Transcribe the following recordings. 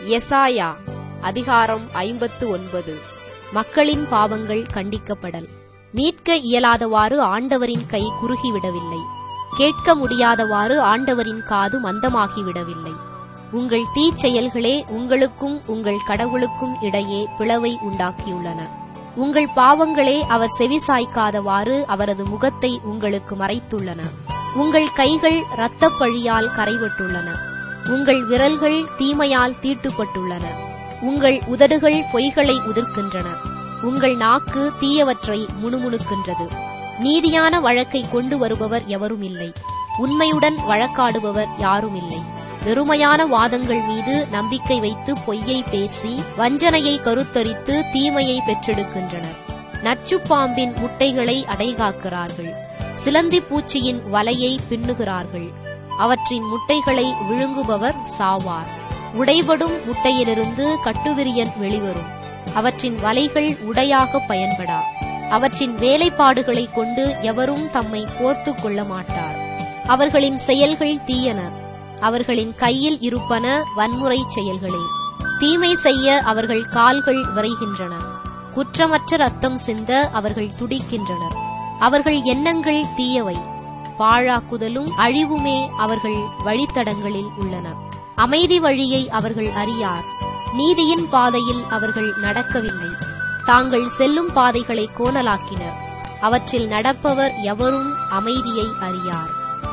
எசாயா அதிகாரம் ஐம்பத்து ஒன்பது மக்களின் பாவங்கள் கண்டிக்கப்படல் மீட்க இயலாதவாறு ஆண்டவரின் கை குறுகிவிடவில்லை கேட்க முடியாதவாறு ஆண்டவரின் காது மந்தமாகிவிடவில்லை உங்கள் தீச்செயல்களே உங்களுக்கும் உங்கள் கடவுளுக்கும் இடையே பிளவை உண்டாக்கியுள்ளன உங்கள் பாவங்களே அவர் செவிசாய்க்காதவாறு அவரது முகத்தை உங்களுக்கு மறைத்துள்ளன உங்கள் கைகள் இரத்தப் பழியால் கரைபட்டுள்ளன உங்கள் விரல்கள் தீமையால் தீட்டுப்பட்டுள்ளன உங்கள் உதடுகள் பொய்களை உதிர்க்கின்றன உங்கள் நாக்கு தீயவற்றை முணுமுணுக்கின்றது நீதியான வழக்கை கொண்டு வருபவர் எவரும் இல்லை உண்மையுடன் வழக்காடுபவர் யாரும் இல்லை வெறுமையான வாதங்கள் மீது நம்பிக்கை வைத்து பொய்யை பேசி வஞ்சனையை கருத்தரித்து தீமையை பெற்றெடுக்கின்றனர் நச்சுப்பாம்பின் முட்டைகளை அடைகாக்கிறார்கள் சிலந்தி பூச்சியின் வலையை பின்னுகிறார்கள் அவற்றின் முட்டைகளை விழுங்குபவர் சாவார் உடைபடும் முட்டையிலிருந்து கட்டுவிரியன் வெளிவரும் அவற்றின் வலைகள் உடையாக பயன்படா அவற்றின் வேலைப்பாடுகளைக் கொண்டு எவரும் தம்மை போர்த்து கொள்ள மாட்டார் அவர்களின் செயல்கள் தீயன அவர்களின் கையில் இருப்பன வன்முறை செயல்களே தீமை செய்ய அவர்கள் கால்கள் விரைகின்றன குற்றமற்ற ரத்தம் சிந்த அவர்கள் துடிக்கின்றனர் அவர்கள் எண்ணங்கள் தீயவை பாழாக்குதலும் அழிவுமே அவர்கள் வழித்தடங்களில் உள்ளன அமைதி வழியை அவர்கள் அறியார் நீதியின் பாதையில் அவர்கள் நடக்கவில்லை தாங்கள் செல்லும் பாதைகளை கோணலாக்கினர் அவற்றில் நடப்பவர் எவரும் அமைதியை அறியார்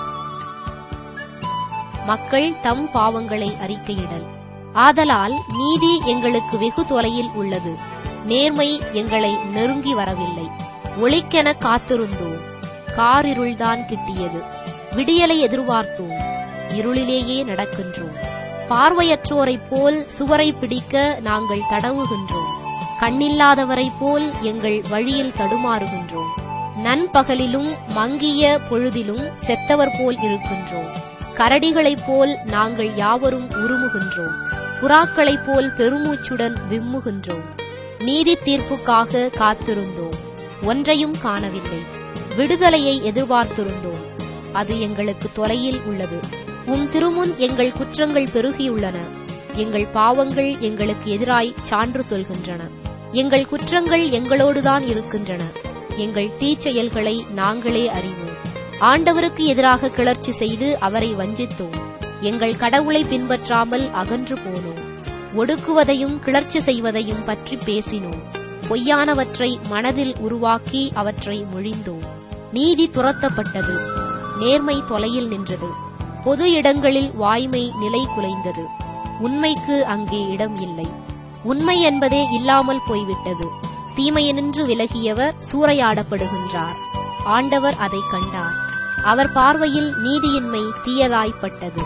மக்கள் தம் பாவங்களை அறிக்கையிடல் ஆதலால் நீதி எங்களுக்கு வெகு தொலையில் உள்ளது நேர்மை எங்களை நெருங்கி வரவில்லை ஒளிக்கென காத்திருந்தோம் காரிருள்தான் கிட்டியது விடியலை எதிர்பார்த்தோம் இருளிலேயே நடக்கின்றோம் பார்வையற்றோரைப் போல் சுவரை பிடிக்க நாங்கள் தடவுகின்றோம் கண்ணில்லாதவரைப் போல் எங்கள் வழியில் தடுமாறுகின்றோம் நண்பகலிலும் மங்கிய பொழுதிலும் செத்தவர் போல் இருக்கின்றோம் கரடிகளைப் போல் நாங்கள் யாவரும் உருமுகின்றோம் புறாக்களைப் போல் பெருமூச்சுடன் விம்முகின்றோம் நீதி தீர்ப்புக்காக காத்திருந்தோம் ஒன்றையும் காணவில்லை விடுதலையை எதிர்பார்த்திருந்தோம் அது எங்களுக்கு தொலையில் உள்ளது உம் திருமுன் எங்கள் குற்றங்கள் பெருகியுள்ளன எங்கள் பாவங்கள் எங்களுக்கு எதிராய் சான்று சொல்கின்றன எங்கள் குற்றங்கள் எங்களோடுதான் இருக்கின்றன எங்கள் தீச்செயல்களை நாங்களே அறிவோம் ஆண்டவருக்கு எதிராக கிளர்ச்சி செய்து அவரை வஞ்சித்தோம் எங்கள் கடவுளை பின்பற்றாமல் அகன்று போனோம் ஒடுக்குவதையும் கிளர்ச்சி செய்வதையும் பற்றி பேசினோம் பொய்யானவற்றை மனதில் உருவாக்கி அவற்றை மொழிந்தோம் நீதி துரத்தப்பட்டது நேர்மை தொலையில் நின்றது பொது இடங்களில் வாய்மை நிலை குலைந்தது உண்மைக்கு அங்கே இடம் இல்லை உண்மை என்பதே இல்லாமல் போய்விட்டது தீமையினின்று விலகியவர் சூறையாடப்படுகின்றார் ஆண்டவர் அதை கண்டார் அவர் பார்வையில் நீதியின்மை தீயதாய்ப்பட்டது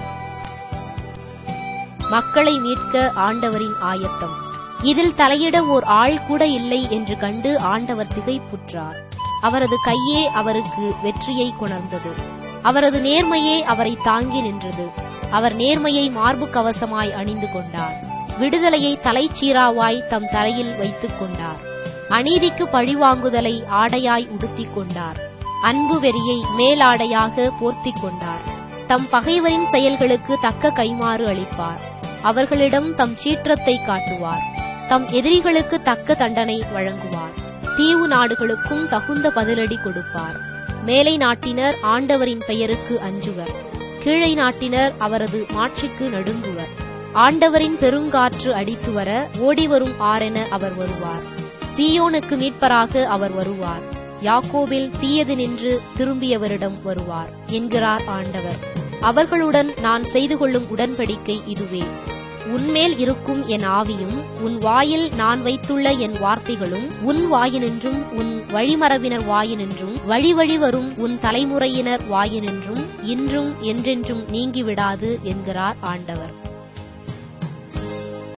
மக்களை மீட்க ஆண்டவரின் ஆயத்தம் இதில் தலையிட ஓர் ஆள் கூட இல்லை என்று கண்டு ஆண்டவர் திகைப்புற்றார் அவரது கையே அவருக்கு வெற்றியை கொணர்ந்தது அவரது நேர்மையே அவரை தாங்கி நின்றது அவர் நேர்மையை மார்பு கவசமாய் அணிந்து கொண்டார் விடுதலையை தலைச்சீராவாய் தம் தலையில் வைத்துக் கொண்டார் அநீதிக்கு பழிவாங்குதலை ஆடையாய் உடுத்திக் கொண்டார் அன்பு வெறியை மேலாடையாக போர்த்திக் கொண்டார் தம் பகைவரின் செயல்களுக்கு தக்க கைமாறு அளிப்பார் அவர்களிடம் தம் சீற்றத்தை காட்டுவார் தம் எதிரிகளுக்கு தக்க தண்டனை வழங்குவார் தீவு நாடுகளுக்கும் தகுந்த பதிலடி கொடுப்பார் மேலை நாட்டினர் ஆண்டவரின் பெயருக்கு அஞ்சுவர் கீழை நாட்டினர் அவரது மாட்சிக்கு நடுங்குவர் ஆண்டவரின் பெருங்காற்று அடித்து வர ஓடிவரும் ஆரென அவர் வருவார் சீயோனுக்கு மீட்பராக அவர் வருவார் யாக்கோபில் தீயது நின்று திரும்பியவரிடம் வருவார் என்கிறார் ஆண்டவர் அவர்களுடன் நான் செய்து கொள்ளும் உடன்படிக்கை இதுவே உன்மேல் இருக்கும் என் ஆவியும் உன் வாயில் நான் வைத்துள்ள என் வார்த்தைகளும் உன் வாயினின்றும் உன் வழிமரபினர் வாயினின்றும் வழி வழி வரும் உன் தலைமுறையினர் வாயினின்றும் இன்றும் என்றென்றும் நீங்கிவிடாது என்கிறார் ஆண்டவர்